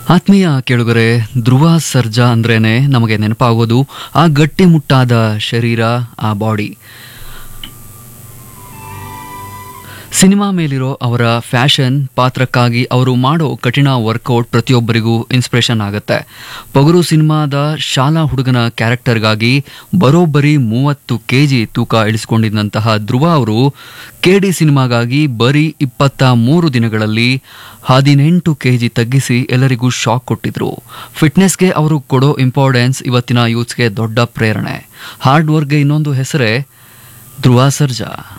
ಆತ್ಮೀಯ ಕೇಳುಗರೆ ಧ್ರುವ ಸರ್ಜಾ ಅಂದ್ರೇನೆ ನಮಗೆ ನೆನಪಾಗೋದು ಆ ಗಟ್ಟಿಮುಟ್ಟಾದ ಶರೀರ ಆ ಬಾಡಿ ಸಿನಿಮಾ ಮೇಲಿರೋ ಅವರ ಫ್ಯಾಷನ್ ಪಾತ್ರಕ್ಕಾಗಿ ಅವರು ಮಾಡೋ ಕಠಿಣ ವರ್ಕೌಟ್ ಪ್ರತಿಯೊಬ್ಬರಿಗೂ ಇನ್ಸ್ಪಿರೇಷನ್ ಆಗುತ್ತೆ ಪೊಗರು ಸಿನಿಮಾದ ಶಾಲಾ ಹುಡುಗನ ಕ್ಯಾರೆಕ್ಟರ್ಗಾಗಿ ಬರೋಬ್ಬರಿ ಮೂವತ್ತು ಕೆ ಜಿ ತೂಕ ಇಳಿಸಿಕೊಂಡಿದ್ದಂತಹ ಧ್ರುವ ಅವರು ಕೆ ಡಿ ಸಿನಿಮಾಗಾಗಿ ಬರೀ ಇಪ್ಪತ್ತ ಮೂರು ದಿನಗಳಲ್ಲಿ ಹದಿನೆಂಟು ಕೆ ಜಿ ತಗ್ಗಿಸಿ ಎಲ್ಲರಿಗೂ ಶಾಕ್ ಕೊಟ್ಟಿದ್ರು ಫಿಟ್ನೆಸ್ಗೆ ಅವರು ಕೊಡೋ ಇಂಪಾರ್ಟೆನ್ಸ್ ಇವತ್ತಿನ ಯೂತ್ಸ್ಗೆ ದೊಡ್ಡ ಪ್ರೇರಣೆ ಹಾರ್ಡ್ ವರ್ಕ್ಗೆ ಇನ್ನೊಂದು ಹೆಸರೇ ಧ್ರುವ ಸರ್ಜಾ